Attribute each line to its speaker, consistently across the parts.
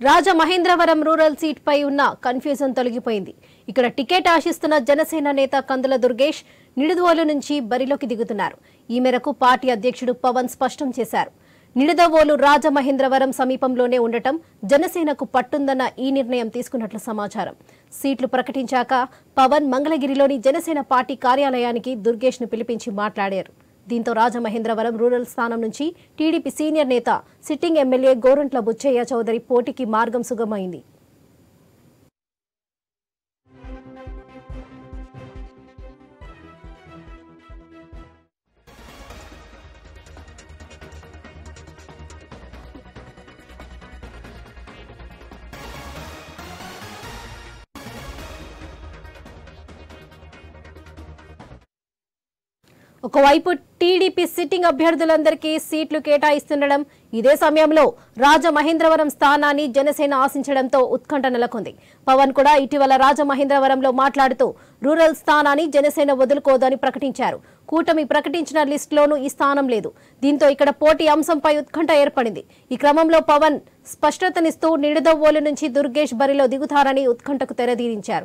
Speaker 1: Rajamahendravaram rural seat పై ఉన్న confusion తొలగిపోయింది ఇక్కడ టికెట్ ఆశిస్తున్న జనసేన నేత కందుల దుర్గేష్ నిడుదవోలు నుంచి బరిలోకి దిగుతున్నారు ఈ మేరకు పార్టీ అధ్యక్షుడు పవన్ స్పష్టం చేశారు నిడదవోలు రాజమహేంద్రవరం సమీపంలోనే ఉండటం జనసేనకు పట్టుందన్న ఈ నిర్ణయం తీసుకున్నట్లు సమాచారం సీట్లు ప్రకటించాక పవన్ మంగళగిరిలోని జనసేన పార్టీ కార్యాలయానికి దుర్గేష్ ను పిలిపించి మాట్లాడారు దీంతో రాజమహేంద్రవరం రూరల్ స్థానం నుంచి టీడీపీ సీనియర్ నేత సిట్టింగ్ ఎమ్మెల్యే గోరంట్ల బుచ్చయ్య చౌదరి పోటీకి మార్గం సుగమైంది ఒకవైపు టీడీపీ సిట్టింగ్ అభ్యర్థులందరికీ సీట్లు కేటాయిస్తుండడం ఇదే సమయంలో రాజమహేంద్రవరం స్థానాన్ని జనసేన ఆశించడంతో ఉత్కంఠ నెలకొంది పవన్ కూడా ఇటీవల రాజమహేంద్రవరంలో మాట్లాడుతూ రూరల్ స్థానాన్ని జనసేన వదులుకోదని ప్రకటించారు కూటమి ప్రకటించిన లిస్టులోనూ ఈ స్థానం లేదు దీంతో ఇక్కడ పోటీ అంశంపై ఉత్కంఠ ఏర్పడింది ఈ క్రమంలో పవన్ స్పష్టతనిస్తూ నిడదవోలు నుంచి దుర్గేష్ బరిలో దిగుతారని ఉత్కంఠకు తెరదీరించారు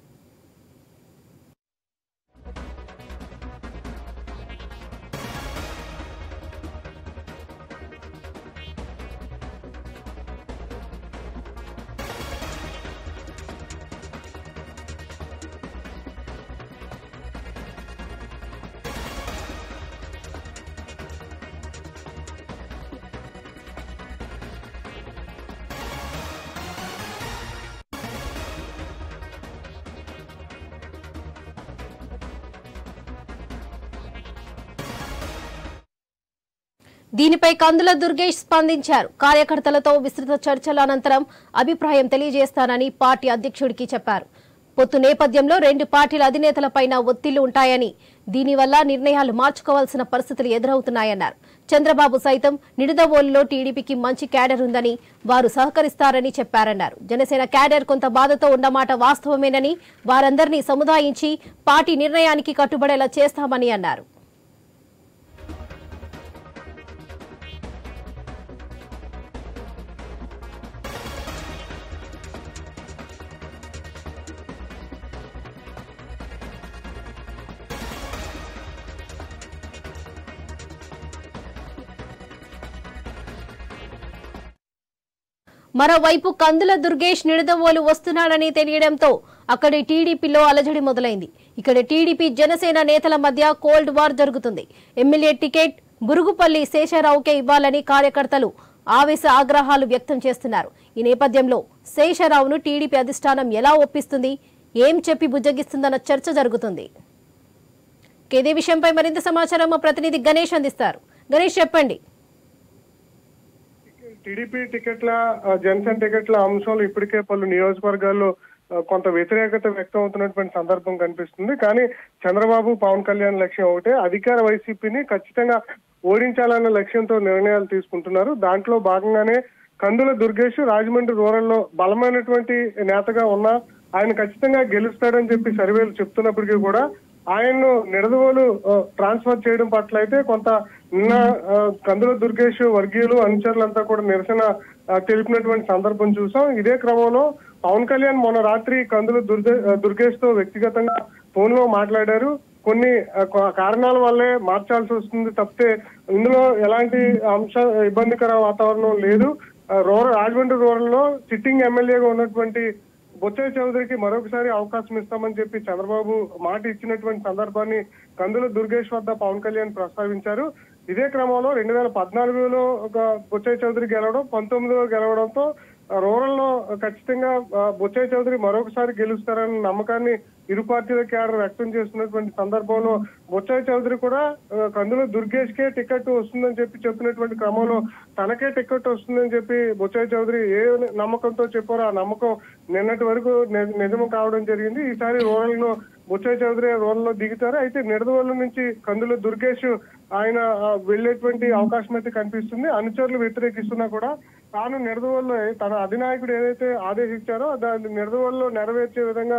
Speaker 1: దీనిపై కందుల దుర్గేష్ స్పందించారు కార్యకర్తలతో విస్తృత చర్చల అనంతరం అభిప్రాయం తెలియజేస్తానని పార్టీ అధ్యక్షుడికి చెప్పారు పొత్తు నేపథ్యంలో రెండు పార్టీల అధినేతలపైన ఒత్తిళ్లు ఉంటాయని దీనివల్ల నిర్ణయాలు మార్చుకోవాల్సిన పరిస్థితులు ఎదురవుతున్నాయన్నారు చంద్రబాబు సైతం నిడదవోలులో టీడీపీకి మంచి క్యాడర్ ఉందని వారు సహకరిస్తారని చెప్పారన్నారు జనసేన క్యాడర్ కొంత బాధతో ఉన్నమాట వాస్తవమేనని వారందరినీ సముదాయించి పార్టీ నిర్ణయానికి కట్టుబడేలా చేస్తామని అన్నారు మరోవైపు కందుల దుర్గేష్ నిడదవోలు వస్తున్నాడని తెలియడంతో అక్కడి టీడీపీలో అలజడి మొదలైంది ఇక్కడ టీడీపీ జనసేన నేతల మధ్య కోల్డ్ వార్ జరుగుతుంది ఎమ్మెల్యే టికెట్ బురుగుపల్లి శేషారావుకే ఇవ్వాలని కార్యకర్తలు ఆవేశ ఆగ్రహాలు వ్యక్తం చేస్తున్నారు ఈ నేపథ్యంలో శేషారావును టీడీపీ అధిష్టానం ఎలా ఒప్పిస్తుంది ఏం చెప్పి బుజ్జగిస్తుందన్న చర్చ జరుగుతుంది ఇదే విషయంపై మరింత సమాచారం మా ప్రతినిధి గణేష్ అందిస్తారు గణేష్ చెప్పండి
Speaker 2: టీడీపీ టికెట్ల ఆ, జనసేన టికెట్ల అంశాలు ఇప్పటికే పలు నియోజకవర్గాల్లో ఆ, కొంత వ్యతిరేకత వ్యక్తం అవుతున్నటువంటి సందర్భం కనిపిస్తుంది కానీ చంద్రబాబు పవన్ కళ్యాణ్ లక్ష్యం ఒకటే అధికార వైసీపీని ఖచ్చితంగా ఓడించాలన్న లక్ష్యంతో నిర్ణయాలు తీసుకుంటున్నారు దాంట్లో భాగంగానే కందుల దుర్గేష్ రాజమండ్రి రూరల్ లో బలమైనటువంటి నేతగా ఉన్నా ఆయన ఖచ్చితంగా గెలుస్తాడని చెప్పి సర్వేలు చెప్తున్నప్పటికీ కూడా ఆయన్ను నిడదవోలు ఆ, ట్రాన్స్ఫర్ చేయడం పట్ల అయితే కొంత నిన్న ఆ, కందుల దుర్గేష్ వర్గీయులు అనుచరులంతా కూడా నిరసన ఆ, తెలిపినటువంటి సందర్భం చూసాం ఇదే క్రమంలో పవన్ కళ్యాణ్ మొన్న రాత్రి కందుల దుర్గే దుర్గేష్ తో వ్యక్తిగతంగా ఫోన్ లో మాట్లాడారు కొన్ని ఆ, కొ- కారణాల వల్లే మార్చాల్సి వస్తుంది తప్పితే ఇందులో ఎలాంటి అంశ ఇబ్బందికర వాతావరణం లేదు ఆ, రూరల్ రాజమండ్రి రూరల్ లో సిట్టింగ్ ఎమ్మెల్యేగా ఉన్నటువంటి బొచ్చయ్య చౌదరికి మరొకసారి అవకాశం ఇస్తామని చెప్పి చంద్రబాబు మాట ఇచ్చినటువంటి సందర్భాన్ని కందుల దుర్గేష్ వద్ద పవన్ కళ్యాణ్ ప్రస్తావించారు ఇదే క్రమంలో రెండు వేల పద్నాలుగులో ఒక బొచ్చయ్య చౌదరి గెలవడం పంతొమ్మిదిలో గెలవడంతో ఆ, రూరల్ లో ఖచ్చితంగా ఆ, బొచ్చయ్య చౌదరి మరొకసారి గెలుస్తారన్న నమ్మకాన్ని ఇరు పార్టీల క్యాడర్ వ్యక్తం చేస్తున్నటువంటి సందర్భంలో బొచ్చయ్య చౌదరి కూడా ఆ, కందుల దుర్గేష్ కే టికెట్ వస్తుందని చెప్పి చెప్పినటువంటి క్రమంలో తనకే టికెట్ వస్తుందని చెప్పి బొచ్చయ్య చౌదరి ఏ నమ్మకంతో చెప్పారో ఆ నమ్మకం నిన్నటి వరకు ని- నిజం కావడం జరిగింది ఈసారి రూరల్ లో బొచ్చయ్య చౌదరి రూరల్ లో దిగుతారు అయితే నిడదవోలు నుంచి కందుల దుర్గేష్ ఆయన ఆ, వెళ్ళేటువంటి అవకాశం అయితే కనిపిస్తుంది అనుచరులు వ్యతిరేకిస్తున్నా కూడా తాను నిడదవోల్లో తన అధినాయకుడు ఏదైతే ఆదేశించారో దాన్ని నిడదవోల్లో నెరవేర్చే విధంగా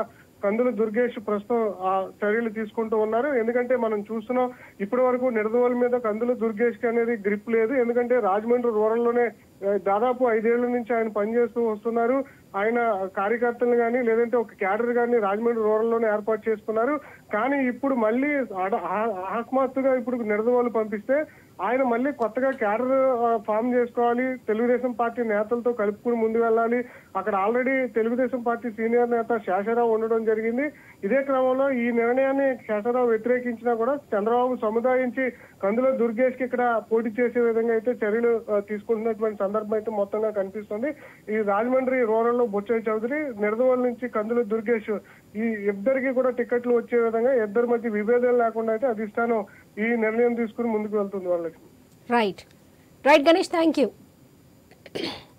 Speaker 2: కందుల దుర్గేష్ ప్రస్తుతం ఆ చర్యలు తీసుకుంటూ ఉన్నారు ఎందుకంటే మనం చూస్తున్నాం ఇప్పటి వరకు నిడదవోలు మీద కందుల దుర్గేష్ కి అనేది గ్రిప్ లేదు ఎందుకంటే రాజమండ్రి రూరల్ లోనే ఆ, దాదాపు ఐదేళ్ల నుంచి ఆయన పనిచేస్తూ వస్తున్నారు ఆయన కార్యకర్తలు కానీ లేదంటే ఒక క్యాడర్ కానీ రాజమండ్రి రూరల్ లోనే ఏర్పాటు చేసుకున్నారు కానీ ఇప్పుడు మళ్ళీ అడ- ఆ- అకస్మాత్తుగా ఇప్పుడు నిడదవోలు పంపిస్తే ఆయన మళ్ళీ కొత్తగా క్యాడర్ ఫామ్ చేసుకోవాలి తెలుగుదేశం పార్టీ నేతలతో కలుపుకుని ముందు వెళ్ళాలి అక్కడ ఆల్రెడీ తెలుగుదేశం పార్టీ సీనియర్ నేత శేషరావు ఉండడం జరిగింది ఇదే క్రమంలో ఈ నిర్ణయాన్ని శేషరావు వ్యతిరేకించినా కూడా చంద్రబాబు సముదాయించి కందులో దుర్గేష్ కి ఇక్కడ పోటీ చేసే విధంగా అయితే చర్యలు ఆ, తీసుకుంటున్నటువంటి సందర్భం అయితే మొత్తంగా కనిపిస్తుంది ఈ రాజమండ్రి రూరల్ లో బొచ్చయ్య చౌదరి నిడదవోలు నుంచి కందుల దుర్గేష్ ఈ ఇద్దరికి కూడా టికెట్లు వచ్చే విధంగా ఇద్దరి మధ్య విభేదాలు లేకుండా అయితే అధిష్టానం ఈ నిర్ణయం తీసుకుని ముందుకు వెళ్తుంది వాళ్ళకి
Speaker 1: right right Ganesh thank you